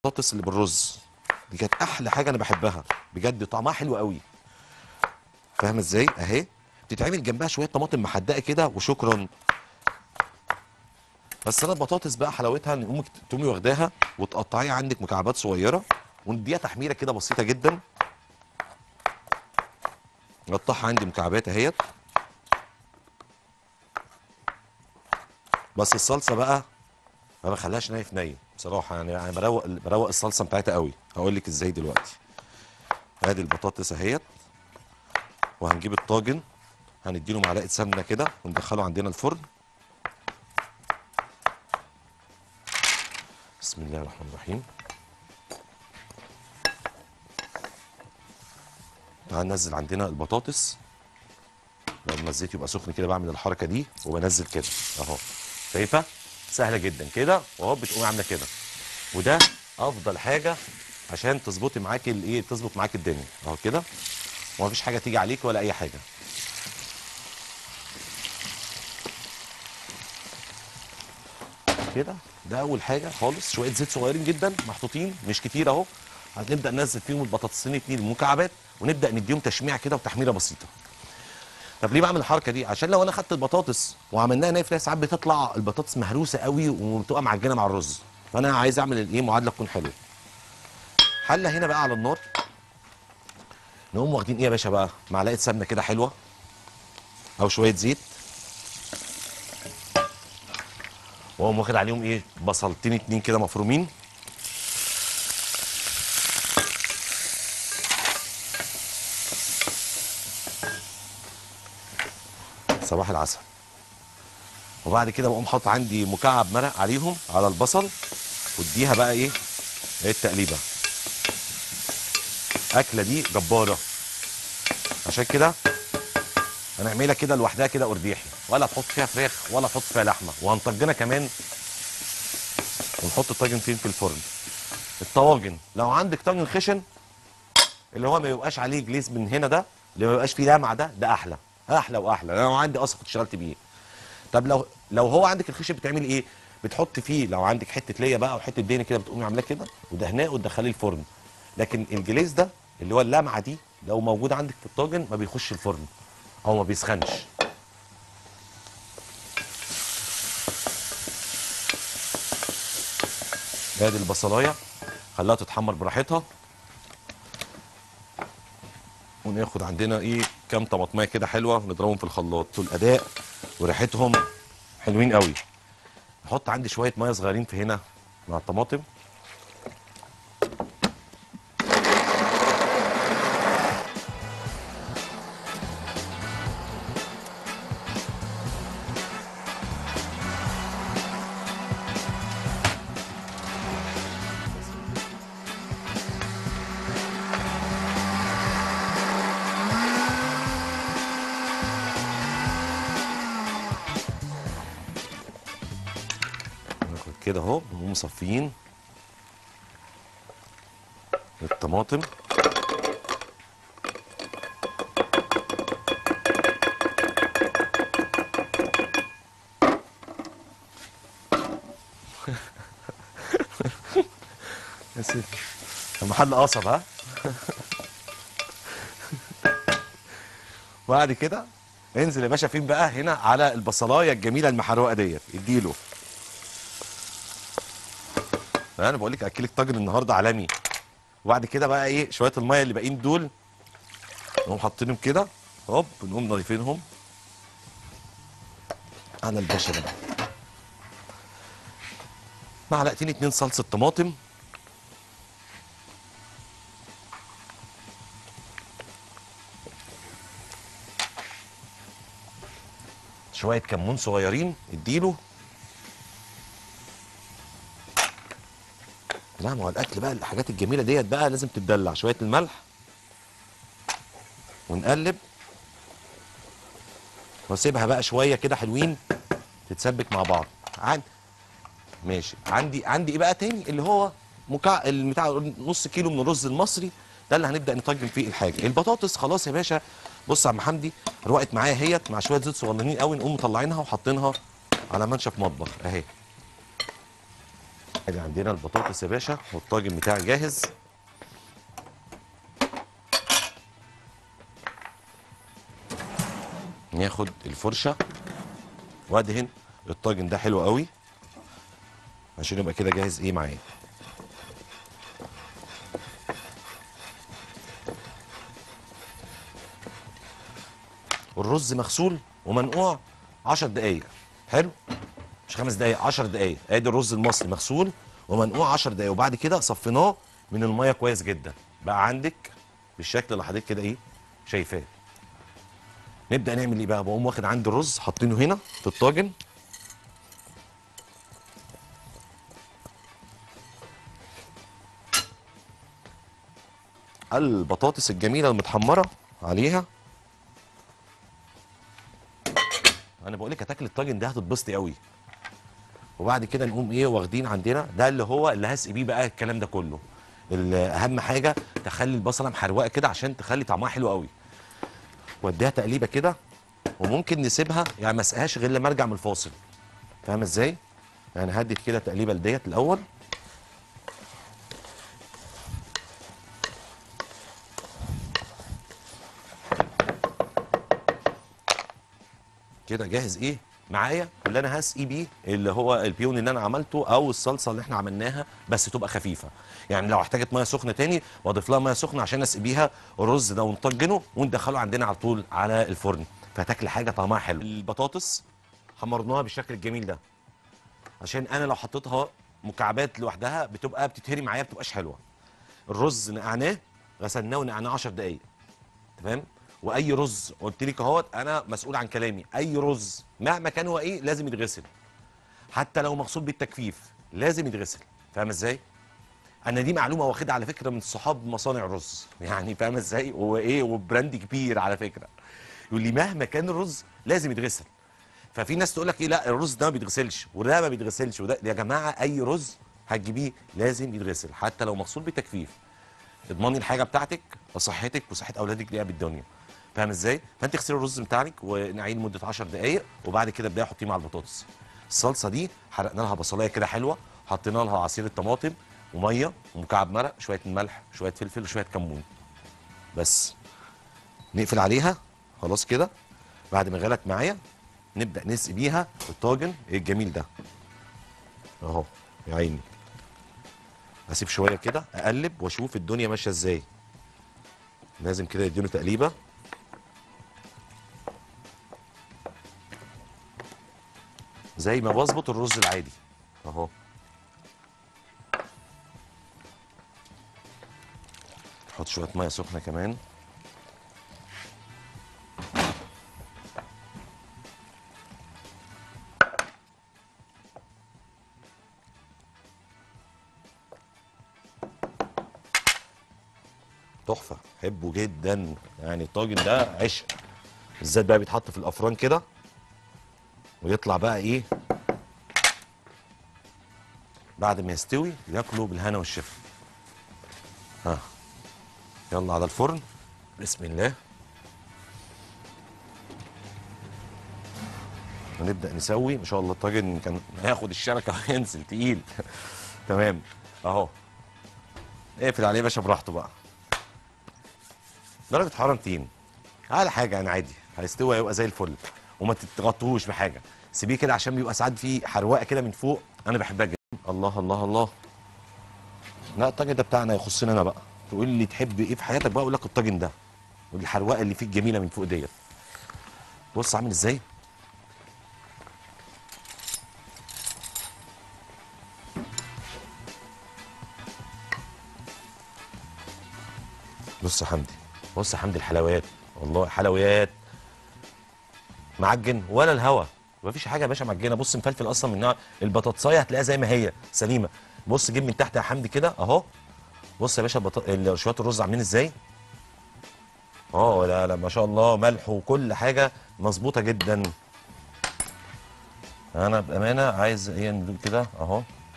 البطاطس اللي بالرز دي كانت احلى حاجه انا بحبها بجد طعمها حلو قوي فاهمه ازاي اهي بتتعمل جنبها شويه طماطم محدقه كده وشكرا بس انا البطاطس بقى حلاوتها ان امك تقومي واخداها وتقطعيها عندك مكعبات صغيره ونديها تحميره كده بسيطه جدا نقطعها عندي مكعبات اهيت بس الصلصه بقى ما بخليهاش ناي في ني بصراحه يعني انا بروق بروق الصلصه بتاعتها قوي هقول لك ازاي دلوقتي ادي البطاطس اهيت وهنجيب الطاجن هنديله معلقه سمنه كده وندخله عندنا الفرن بسم الله الرحمن الرحيم تعال ننزل عندنا البطاطس لما الزيت يبقى سخن كده بعمل الحركه دي وبنزل كده اهو شايفه سهله جدا كده واهو بتقومي عامله كده وده افضل حاجه عشان تظبطي معاكي الايه تظبط معاكي الدنيا اهو كده ومفيش حاجه تيجي عليك ولا اي حاجه كده ده اول حاجه خالص شويه زيت صغيرين جدا محطوطين مش كتير اهو هنبدا ننزل فيهم البطاطسين اتنين مكعبات ونبدا نديهم تشميع كده وتحميره بسيطه طب ليه بعمل الحركه دي عشان لو انا خدت البطاطس وعملناها نايف ساعات بتطلع البطاطس مهروسه قوي وبتبقى معجنه مع الرز فانا عايز اعمل الايه معادله تكون حلوه حله هنا بقى على النار نقوم واخدين ايه يا باشا بقى معلقه سمنه كده حلوه او شويه زيت واقوم واخد عليهم ايه بصلتين اتنين كده مفرومين صباح العسل وبعد كده بقوم حاطط عندي مكعب مرق عليهم على البصل واديها بقى ايه ايه التقليبه اكله دي جباره عشان كده هنعملها كده لوحدها كده قرديحي ولا تحط فيها فراخ ولا تحط فيها لحمه وهنطجنها كمان ونحط الطاجن فين في الفرن الطواجن لو عندك طاجن خشن اللي هو ما يبقاش عليه جليس من هنا ده اللي ما يبقاش فيه لمعه ده ده احلى احلى واحلى انا لو عندي اصلا كنت اشتغلت بيه طب لو لو هو عندك الخشن بتعملي ايه بتحط فيه لو عندك حته ليا بقى او حته دهن كده بتقومي عاملاه كده ودهناه وتدخليه الفرن لكن الجليس ده اللي هو اللمعه دي لو موجود عندك في الطاجن ما بيخش الفرن او ما بيسخنش ادي البصلايه خليها تتحمر براحتها وناخد عندنا ايه كام طماطمايه كده حلوه ونضربهم في الخلاط دول اداء وريحتهم حلوين قوي احط عندي شويه ميه صغيرين في هنا مع الطماطم ناخد كده اهو ونقوم مصفيين الطماطم يا سيدي محل قصب ها بعد كده انزل يا باشا فين بقى هنا على البصلايه الجميله المحروقه ديت اديله انا بقول لك اكلك طاجن النهارده عالمي وبعد كده بقى ايه شويه الميه اللي باقيين دول نقوم حاطينهم كده هوب نقوم ضايفينهم على البشره بقى معلقتين اتنين صلصه طماطم شويه كمون صغيرين اديله لا ما هو الاكل بقى الحاجات الجميله ديت بقى لازم تتدلع شويه الملح ونقلب واسيبها بقى شويه كده حلوين تتسبك مع بعض عن ماشي عندي عندي ايه بقى تاني اللي هو مكع بتاع نص كيلو من الرز المصري ده اللي هنبدا نطجن فيه الحاجه البطاطس خلاص يا باشا بص يا عم حمدي روقت معايا اهيت مع شويه زيت صغننين قوي نقوم مطلعينها وحاطينها على منشف مطبخ اهي ادي عندنا البطاطس يا باشا والطاجن بتاعي جاهز ناخد الفرشه وادهن الطاجن ده حلو قوي عشان يبقى كده جاهز ايه معايا الرز مغسول ومنقوع 10 دقايق حلو مش خمس دقايق 10 دقايق ادي الرز المصري مغسول ومنقوع 10 دقايق وبعد كده صفيناه من الميه كويس جدا بقى عندك بالشكل اللي حضرتك كده ايه شايفاه نبدا نعمل ايه بقى بقوم واخد عندي الرز حاطينه هنا في الطاجن البطاطس الجميله المتحمره عليها انا بقول لك هتاكل الطاجن ده هتتبسطي قوي وبعد كده نقوم ايه واخدين عندنا ده اللي هو اللي هسقي بيه بقى الكلام ده كله ال- اهم حاجه تخلي البصله محروقه كده عشان تخلي طعمها حلو قوي واديها تقليبه كده وممكن نسيبها يعني ما اسقيهاش غير لما ارجع من الفاصل فاهمه ازاي يعني هدي كده تقليبه لديت الاول كده جاهز ايه معايا اللي انا هسقي بيه اللي هو البيون اللي انا عملته او الصلصه اللي احنا عملناها بس تبقى خفيفه يعني لو احتاجت ميه سخنه تاني واضيف لها ميه سخنه عشان اسقي بيها الرز ده ونطجنه وندخله عندنا على طول على الفرن فتاكل حاجه طعمها حلو البطاطس حمرناها بالشكل الجميل ده عشان انا لو حطيتها مكعبات لوحدها بتبقى بتتهري معايا بتبقاش حلوه الرز نقعناه غسلناه ونقعناه 10 دقايق تمام واي رز قلت لك اهوت انا مسؤول عن كلامي اي رز مهما كان هو ايه لازم يتغسل حتى لو مغسول بالتجفيف لازم يتغسل فاهم ازاي انا دي معلومه واخدها على فكره من صحاب مصانع الرز يعني فاهم ازاي وايه وبراند كبير على فكره يقول لي مهما كان الرز لازم يتغسل ففي ناس تقول لك ايه لا الرز ده ما بيتغسلش وده ما بيتغسلش وده يا جماعه اي رز هتجيبيه لازم يتغسل حتى لو مغسول بالتجفيف اضمني الحاجه بتاعتك وصحتك وصحه اولادك دي بالدنيا فاهم ازاي فانت اغسلي الرز بتاعك ونعين لمده 10 دقائق وبعد كده ابداي حطيه مع البطاطس الصلصه دي حرقنا لها بصلايه كده حلوه حطينا لها عصير الطماطم وميه ومكعب مرق شويه ملح شويه فلفل وشويه كمون بس نقفل عليها خلاص كده بعد ما غلت معايا نبدا نسقي بيها الطاجن الجميل ده اهو يا عيني اسيب شويه كده اقلب واشوف الدنيا ماشيه ازاي لازم كده يديله تقليبه زي ما بظبط الرز العادي اهو نحط شويه ميه سخنه كمان تحفه بحبه جدا يعني الطاجن ده عشق بالذات بقى بيتحط في الافران كده ويطلع بقى ايه بعد ما يستوي ياكلوا بالهنا والشفا ها يلا على الفرن بسم الله ونبدا نسوي ما شاء الله الطاجن كان هياخد الشبكه وينزل تقيل تمام اهو اقفل عليه يا باشا براحته بقى درجه حراره 200 على حاجه يعني عادي هيستوي هيبقى زي الفل وما تتغطوش بحاجه سيبيه كده عشان بيبقى ساعات فيه حرواقه كده من فوق انا بحبها جدا الله الله الله لا الطاجن ده بتاعنا يخصني انا بقى تقول لي تحب ايه في حياتك بقى اقول لك الطاجن ده والحرواقه اللي فيه الجميله من فوق ديت بص عامل ازاي بص يا حمدي بص يا حمدي الحلويات والله حلويات معجن ولا الهوا مفيش حاجه يا باشا معجنه بص مفلفل اصلا من نوع البطاطسايه هتلاقيها زي ما هي سليمه بص جيب من تحت يا حمدي كده اهو بص يا باشا البط... ال- شويه الرز عاملين ازاي اه لا لا ما شاء الله ملح وكل حاجه مظبوطه جدا انا بامانه عايز ايه ندوق كده اهو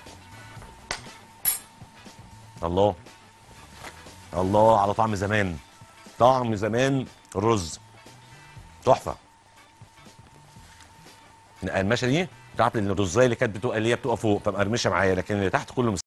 الله الله على طعم زمان طعم زمان الرز تحفه القرمشه دي تعرف ان الرزايه اللي كانت بتبقى اللي هي بتبقى فوق فمقرمشه معايا لكن اللي تحت كله